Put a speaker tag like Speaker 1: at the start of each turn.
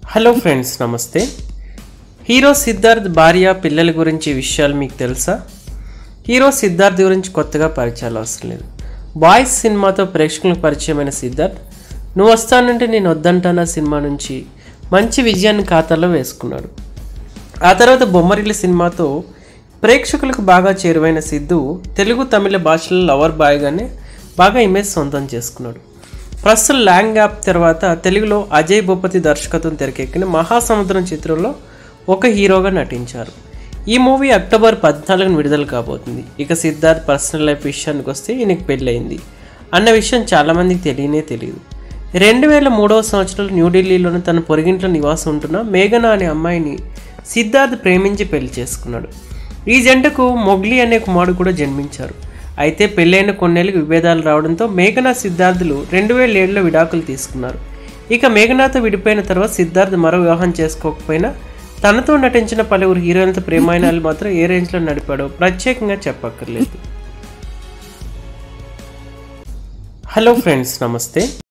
Speaker 1: hello friends నమస్తే hero Siddharth భార్య పిల్లల గురించి విషయాలు మీకు తెలుసా హీరో సిద్ధార్థ్ గురించి కొత్తగా పరిచయాలు అవసరం లేదు బాయ్స్ సినిమాతో ప్రేక్షకులకు పరిచయమైన సిద్ధార్థ్ నువ్వు వస్తానంటే నేను వద్దంటానా సినిమా నుంచి మంచి విజయాన్ని ఖాతాలో వేసుకున్నాడు ఆ తర్వాత బొమ్మరిల్లు సినిమాతో ప్రేక్షకులకు బాగా చేరువైన సిద్ధు తెలుగు తమిళ భాషలో లవర్ బాయ్గానే బాగా ఇమేజ్ సొంతం చేసుకున్నాడు ప్రస్తుతం ల్యాంగ్ యాప్ తర్వాత తెలుగులో అజయ్ భూపతి దర్శకత్వం తెరకెక్కిన మహాసముద్రం చిత్రంలో ఒక హీరోగా నటించారు ఈ మూవీ అక్టోబర్ పద్నాలుగున విడుదల కాబోతుంది ఇక సిద్ధార్థ్ పర్సనల్ లైఫ్ విషయానికి వస్తే ఈయనకి పెళ్ళయింది అన్న విషయం చాలామందికి తెలియనే తెలియదు రెండు వేల మూడవ సంవత్సరంలో న్యూఢిల్లీలోని తన పొరిగింట్లో నివాసం ఉంటున్న మేఘన అనే అమ్మాయిని సిద్ధార్థ్ ప్రేమించి పెళ్లి చేసుకున్నాడు ఈ జంటకు మొగ్లీ అనే కుమారుడు కూడా జన్మించారు అయితే పెళ్ళైన కొన్నేళ్ళకి విభేదాలు రావడంతో మేఘనా సిద్ధార్థులు రెండు వేల ఏడులో విడాకులు తీసుకున్నారు ఇక మేఘనాతో విడిపోయిన తర్వాత సిద్ధార్థ్ మరో వివాహం చేసుకోకపోయినా తనతో నటించిన పలువురు హీరోయిన్లతో ప్రేమాయణాలు మాత్రం ఏ రేంజ్లో నడిపాడో ప్రత్యేకంగా చెప్పక్కర్లేదు హలో ఫ్రెండ్స్ నమస్తే